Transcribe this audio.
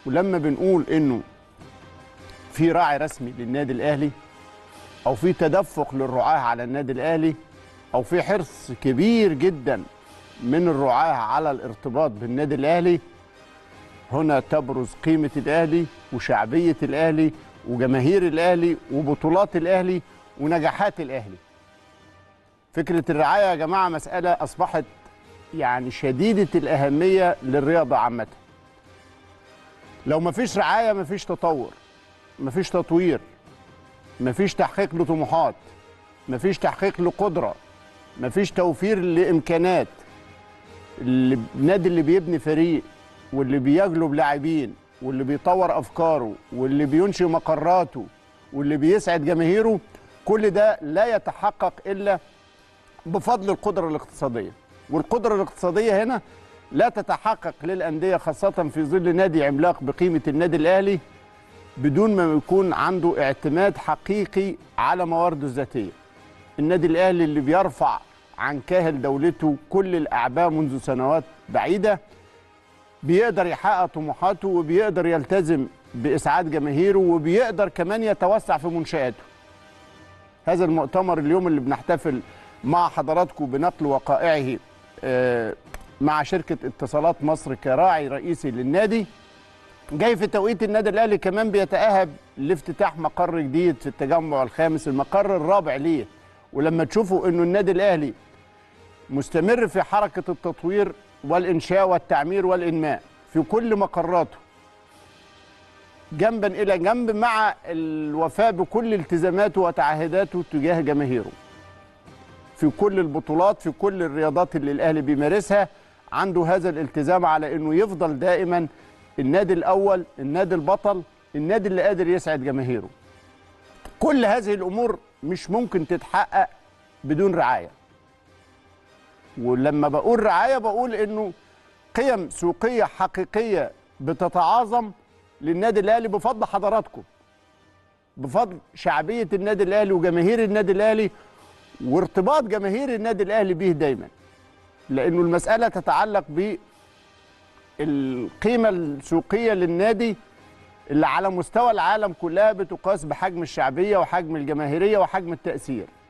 ولما بنقول انه في راعي رسمي للنادي الاهلي او في تدفق للرعاه على النادي الاهلي او في حرص كبير جدا من الرعاه على الارتباط بالنادي الاهلي هنا تبرز قيمه الاهلي وشعبيه الاهلي وجماهير الاهلي وبطولات الاهلي ونجاحات الاهلي فكره الرعايه يا جماعه مساله اصبحت يعني شديده الاهميه للرياضه عامه لو مفيش رعايه مفيش تطور مفيش تطوير مفيش تحقيق لطموحات مفيش تحقيق لقدره مفيش توفير لامكانات اللي- النادي اللي بيبني فريق واللي بيجلب لاعبين واللي بيطور افكاره واللي بينشئ مقراته واللي بيسعد جماهيره كل ده لا يتحقق الا بفضل القدره الاقتصاديه والقدره الاقتصاديه هنا لا تتحقق للانديه خاصه في ظل نادي عملاق بقيمه النادي الاهلي بدون ما يكون عنده اعتماد حقيقي على موارده الذاتيه النادي الاهلي اللي بيرفع عن كاهل دولته كل الاعباء منذ سنوات بعيده بيقدر يحقق طموحاته وبيقدر يلتزم باسعاد جماهيره وبيقدر كمان يتوسع في منشاته هذا المؤتمر اليوم اللي بنحتفل مع حضراتكم بنقل وقائعه آه، مع شركه اتصالات مصر كراعي رئيسي للنادي جاي في توقيت النادي الاهلي كمان بيتاهب لافتتاح مقر جديد في التجمع الخامس المقر الرابع ليه ولما تشوفوا انه النادي الاهلي مستمر في حركه التطوير والانشاء والتعمير والانماء في كل مقراته جنبا الى جنب مع الوفاء بكل التزاماته وتعهداته تجاه جماهيره في كل البطولات في كل الرياضات اللي الاهلي بيمارسها عنده هذا الالتزام على انه يفضل دائما النادي الاول النادي البطل النادي اللي قادر يسعد جماهيره كل هذه الامور مش ممكن تتحقق بدون رعايه ولما بقول رعايه بقول انه قيم سوقيه حقيقيه بتتعاظم للنادي الاهلي بفضل حضراتكم بفضل شعبيه النادي الاهلي وجماهير النادي الاهلي وارتباط جماهير النادي الاهلي به دايما لانه المساله تتعلق بالقيمه السوقيه للنادي اللي على مستوى العالم كلها بتقاس بحجم الشعبيه وحجم الجماهيريه وحجم التاثير